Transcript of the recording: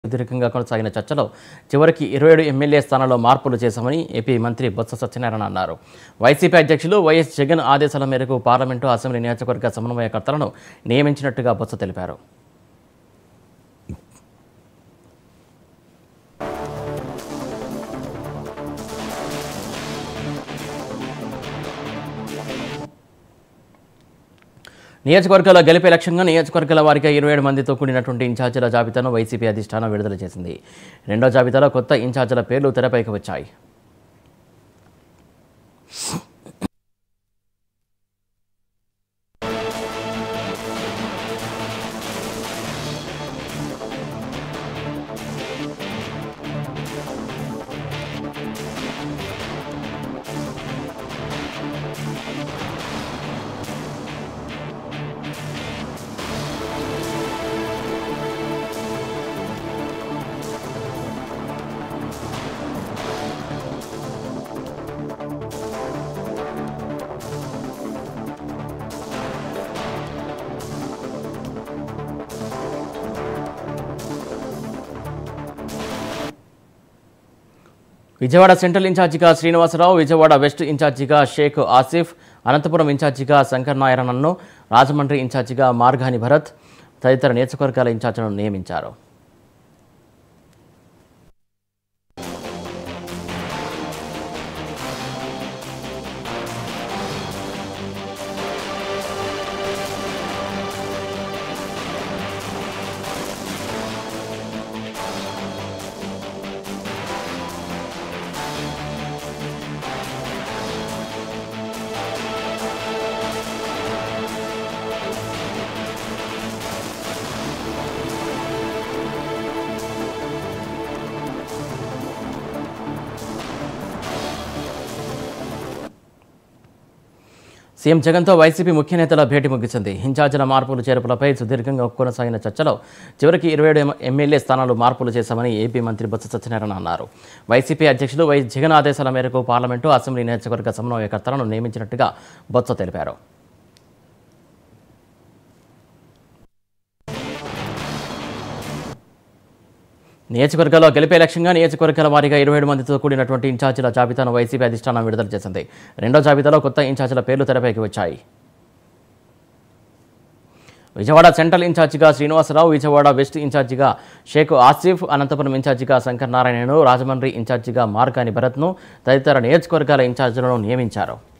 సుదీర్ఘంగా కొనసాగిన చర్చలో చివరికి ఇరవై ఏడు ఎమ్మెల్యే స్థానాల్లో మార్పులు చేశామని ఏపీ మంత్రి బొత్స సత్యనారాయణ అన్నారు వైసీపీ అధ్యక్షులు వైఎస్ జగన్ ఆదేశాల మేరకు పార్లమెంటు అసెంబ్లీ నియోజకవర్గ సమన్వయకర్తలను నియమించినట్టుగా బొత్స తెలిపారు నియోజకవర్గాల గెలిపే లక్ష్యంగా నియోజకవర్గాల వారిగా ఇరవై ఏడు మందితో కూడినటువంటి ఇన్ఛార్జీల జాబితాను వైసీపీ అధిష్టానం విడుదల చేసింది రెండో జాబితాలో కొత్త ఇన్ఛార్జీల పేర్లు తెరపైకి వచ్చాయి విజయవాడ సెంట్రల్ ఇన్ఛార్జిగా శ్రీనివాసరావు విజయవాడ వెస్ట్ ఇన్ఛార్జిగా షేక్ ఆసిఫ్ అనంతపురం ఇన్ఛార్జిగా శంకర్ నారాయణన్ను రాజమండ్రి ఇన్ఛార్జిగా మార్గాని భరత్ తదితర నియోజకవర్గాల ఇన్ఛార్జీలను నియమించారు సీఎం జగన్తో వైసీపీ ముఖ్య నేతల భేటీ ముగిసింది ఇన్ఛార్జీల మార్పులు చేర్పులపై సుదీర్ఘంగా కొనసాగిన చర్చలో చివరికి ఇరవై ఏడు ఎమ్మెల్యే స్థానాలు మార్పులు చేశామని ఏపీ మంత్రి బొత్స సత్యనారాయణ అన్నారు వైసీపీ అధ్యక్షులు వై జగన్ ఆదేశాల మేరకు పార్లమెంటు అసెంబ్లీ నియోజకవర్గ సమన్వయకర్తలను నియమించినట్టుగా బొత్స తెలిపారు నియోజకవర్గాల్లో గెలిపే లక్ష్యంగా నియోజకవర్గాల వారీగా ఇరవై ఏడు మందితో కూడినటువంటి ఇన్ఛార్జీల జాబితాను వైసీపీ అధిష్టానం విడుదల చేసింది రెండో జాబితాలో కొత్త ఇన్ఛార్జీల పేర్లు తెరపైకి వచ్చాయి విజయవాడ సెంట్రల్ ఇన్ఛార్జిగా శ్రీనివాసరావు విజయవాడ వెస్ట్ ఇన్ఛార్జిగా షేక్ ఆసిఫ్ అనంతపురం ఇన్ఛార్జిగా శంకర్ నారాయణను రాజమండ్రి ఇన్ఛార్జిగా మార్గాని భరత్ను తదితర నియోజకవర్గాల ఇన్ఛార్జీలను నియమించారు